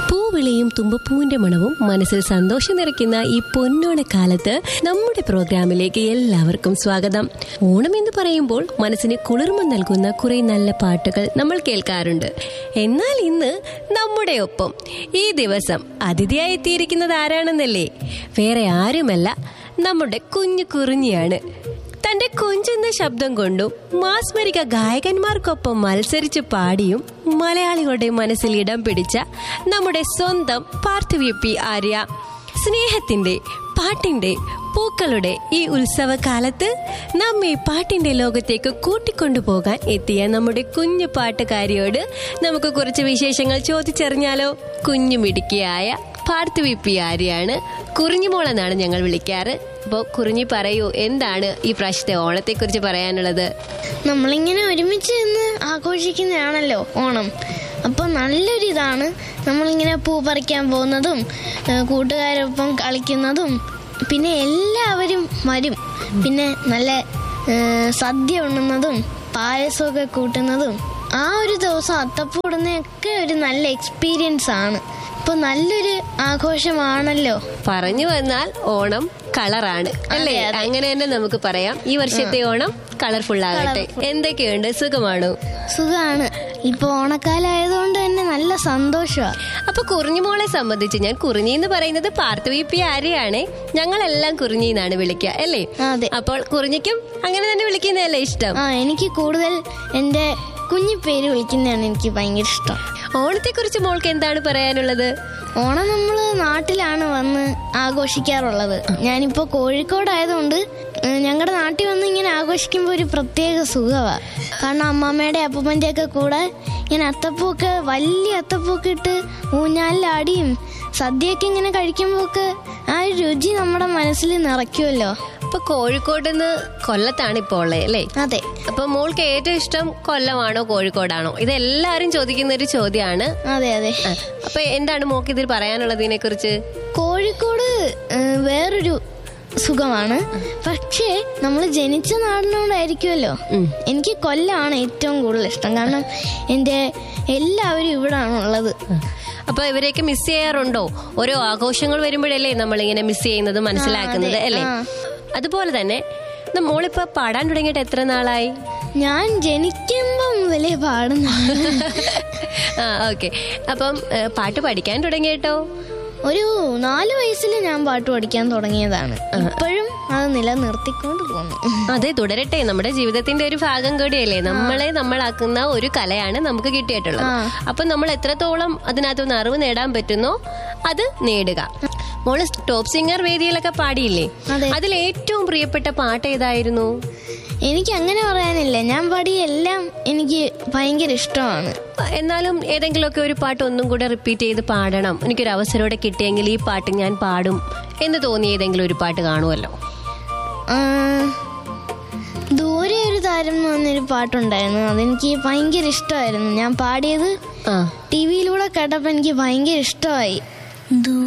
പൂവിളിയും തുമ്പപ്പൂവിന്റെ മണവും മനസ്സിൽ സന്തോഷം നിറയ്ക്കുന്ന ഈ പൊന്നോണക്കാലത്ത് നമ്മുടെ പ്രോഗ്രാമിലേക്ക് എല്ലാവർക്കും സ്വാഗതം ഓണം എന്ന് പറയുമ്പോൾ മനസ്സിന് കുളിർമ നൽകുന്ന കുറെ നല്ല പാട്ടുകൾ നമ്മൾ കേൾക്കാറുണ്ട് എന്നാൽ ഇന്ന് നമ്മുടെ ഒപ്പം ഈ ദിവസം അതിഥിയായി എത്തിയിരിക്കുന്നത് ആരാണെന്നല്ലേ വേറെ ആരുമല്ല നമ്മുടെ കുഞ്ഞു കുറിഞ്ഞിയാണ് തന്റെ കൊഞ്ചുന്ന ശബ്ദം കൊണ്ടും മാസ്മരിക ഗായകന്മാർക്കൊപ്പം മത്സരിച്ച് പാടിയും മലയാളികളുടെ മനസ്സിൽ ഇടം പിടിച്ച നമ്മുടെ സ്വന്തം പാർത്ഥിവ്യ പി ആര്യ സ്നേഹത്തിന്റെ പാട്ടിന്റെ പൂക്കളുടെ ഈ ഉത്സവകാലത്ത് നമ്മെ പാട്ടിന്റെ ലോകത്തേക്ക് കൂട്ടിക്കൊണ്ടുപോകാൻ എത്തിയ നമ്മുടെ കുഞ്ഞു പാട്ടുകാരിയോട് നമുക്ക് കുറച്ച് വിശേഷങ്ങൾ ചോദിച്ചറിഞ്ഞാലോ കുഞ്ഞു മിടുക്കിയായ പാർത്ഥിവി പി ആര്യാണ് കുറിഞ്ഞിമോളെന്നാണ് ഞങ്ങൾ വിളിക്കാറ് അപ്പോൾ കുറിഞ്ഞി പറയൂ എന്താണ് ഈ പ്രാവശ്യത്തെ ഓണത്തെക്കുറിച്ച് പറയാനുള്ളത് നമ്മളിങ്ങനെ ഒരുമിച്ച് നിന്ന് ആഘോഷിക്കുന്നതാണല്ലോ ഓണം അപ്പോൾ നല്ലൊരു ഇതാണ് നമ്മളിങ്ങനെ പൂ പറിക്കാൻ പോകുന്നതും ഏഹ് കൂട്ടുകാരൊപ്പം കളിക്കുന്നതും പിന്നെ എല്ലാവരും വരും പിന്നെ നല്ല ഏഹ് സദ്യ ഉണ്ണുന്നതും പായസമൊക്കെ കൂട്ടുന്നതും ആ ഒരു ദിവസം അത്തപ്പൂടുന്നതൊക്കെ ഒരു നല്ല എക്സ്പീരിയൻസ് ആണ് അപ്പോൾ നല്ലൊരു ആഘോഷമാണല്ലോ പറഞ്ഞു വന്നാൽ ഓണം കളറാണ് അല്ലേ അതെ, അതെ. അങ്ങനെ തന്നെ നമുക്ക് പറയാം ഈ വർഷത്തെ ഓണം കളർഫുൾ ആകട്ടെ എന്തൊക്കെയുണ്ട് സുഖമാണോ സുഖമാണ് ഇപ്പോൾ ഓണക്കാലമായതുകൊണ്ട് തന്നെ നല്ല സന്തോഷമാണ് അപ്പൊ കുറിഞ്ഞിമോളെ സംബന്ധിച്ച് ഞാൻ കുറിഞ്ഞി എന്ന് പറയുന്നത് പാർത്ഥവി പി ആരെയാണ് ഞങ്ങളെല്ലാം കുറിഞ്ഞി എന്നാണ് വിളിക്കുക അല്ലേ അതെ അപ്പോൾ കുറിഞ്ഞിക്കും അങ്ങനെ തന്നെ വിളിക്കുന്നതല്ലേ ഇഷ്ടം ആ എനിക്ക് കൂടുതൽ എൻ്റെ കുഞ്ഞി പേര് വിളിക്കുന്നതാണ് എനിക്ക് ഭയങ്കര ഇഷ്ടം ഓണത്തെ കുറിച്ച് മോൾക്ക് എന്താണ് പറയാനുള്ളത് ഓണം നമ്മൾ നാട്ടിലാണ് വന്ന് ആഘോഷിക്കാറുള്ളത് ഞാനിപ്പോൾ കോഴിക്കോടായതുകൊണ്ട് ഞങ്ങളുടെ നാട്ടിൽ വന്ന് ഇങ്ങനെ ആഘോഷിക്കുമ്പോൾ ഒരു പ്രത്യേക സുഖമാണ് കാരണം അമ്മമ്മയുടെ അപ്പൂപ്പൻ്റെ ഒക്കെ കൂടെ ഇങ്ങനെ അത്തപ്പൂക്കെ വലിയ അത്തപ്പൂക്കെ ഇട്ട് ഊഞ്ഞാലിലാടിയും സദ്യയൊക്കെ ഇങ്ങനെ കഴിക്കുമ്പോഴൊക്കെ ആ ഒരു രുചി നമ്മുടെ മനസ്സിൽ നിറയ്ക്കുമല്ലോ അപ്പൊ കോഴിക്കോട് നിന്ന് കൊല്ലത്താണ് ഇപ്പോൾ ഉള്ളത് അല്ലേ അതെ അപ്പൊ മോൾക്ക് ഏറ്റവും ഇഷ്ടം കൊല്ലമാണോ കോഴിക്കോടാണോ ഇത് എല്ലാരും ചോദിക്കുന്ന ഒരു ചോദ്യമാണ് അതെ അതെ ആ, അപ്പൊ എന്താണ് മോൾക്ക് ഇതിൽ പറയാനുള്ളത് ഇതിനെ കുറിച്ച് കോഴിക്കോട് ഏഹ്, വേറൊരു സുഖമാണ് പക്ഷേ നമ്മൾ ജനിച്ച നാടിനോടായിരിക്കുമല്ലോ എനിക്ക് കൊല്ലമാണ് ഏറ്റവും കൂടുതൽ ഇഷ്ടം കാരണം എൻ്റെ എല്ലാവരും ഇവിടാണ് ഉള്ളത് അപ്പൊ ഇവരെയൊക്കെ മിസ് ചെയ്യാറുണ്ടോ ഓരോ ആഘോഷങ്ങൾ വരുമ്പോഴല്ലേ നമ്മൾ ഇങ്ങനെ മിസ് ചെയ്യുന്നത് മനസ്സിലാക്കുന്നത് അല്ലേ ആ. അതുപോലെ തന്നെ ന- മോളിപ്പോ പാടാൻ തുടങ്ങിയിട്ട് എത്ര നാളായി ഞാൻ ജനിക്കുമ്പം മുതലേ പാടുന്നതാണ് ആ ഓക്കെ അപ്പം ഏ, പാട്ട് പഠിക്കാൻ തുടങ്ങിയിട്ടോ ഒരു നാല് വയസ്സിൽ ഞാൻ പാട്ട് പഠിക്കാൻ തുടങ്ങിയതാണ് ഇപ്പോഴും അത് നിലനിർത്തിക്കൊണ്ട് പോകുന്നു അതെ തുടരട്ടെ നമ്മുടെ ജീവിതത്തിന്റെ ഒരു ഭാഗം കൂടിയല്ലേ നമ്മളെ നമ്മളാക്കുന്ന ഒരു കലയാണ് നമുക്ക് കിട്ടിയിട്ടുള്ളത് ആ. അപ്പൊ നമ്മൾ എത്രത്തോളം അതിനകത്തുനിന്ന് അറിവ് നേടാൻ പറ്റുന്നോ അത് നേടുക മോള് ടോപ്പ് സിംഗർ വേദിയിലൊക്കെ പാടിയില്ലേ അതെ. അതിൽ ഏറ്റവും പ്രിയപ്പെട്ട പാട്ട് ഏതായിരുന്നു എനിക്ക് അങ്ങനെ പറയാനില്ല ഞാൻ പാടിയ എല്ലാം എനിക്ക് ഭയങ്കര ഇഷ്ടമാണ് എന്നാലും ഏതെങ്കിലുമൊക്കെ ഒരു പാട്ട് ഒന്നും കൂടെ റിപ്പീറ്റ് ചെയ്ത് പാടണം എനിക്കൊരു അവസരം കിട്ടിയെങ്കിൽ ഈ പാട്ട് ഞാൻ പാടും എന്ന് തോന്നിയ ഏതെങ്കിലും ഒരു പാട്ട് കാണുമല്ലോ ആ, ദൂരെ ഒരു താരം എന്ന് പറഞ്ഞൊരു പാട്ടുണ്ടായിരുന്നു അതെനിക്ക് ഭയങ്കര ഇഷ്ടമായിരുന്നു ഞാൻ പാടിയത് ആ ടി വിയിലൂടെ കേട്ടപ്പോൾ എനിക്ക് ഭയങ്കര ഇഷ്ടമായി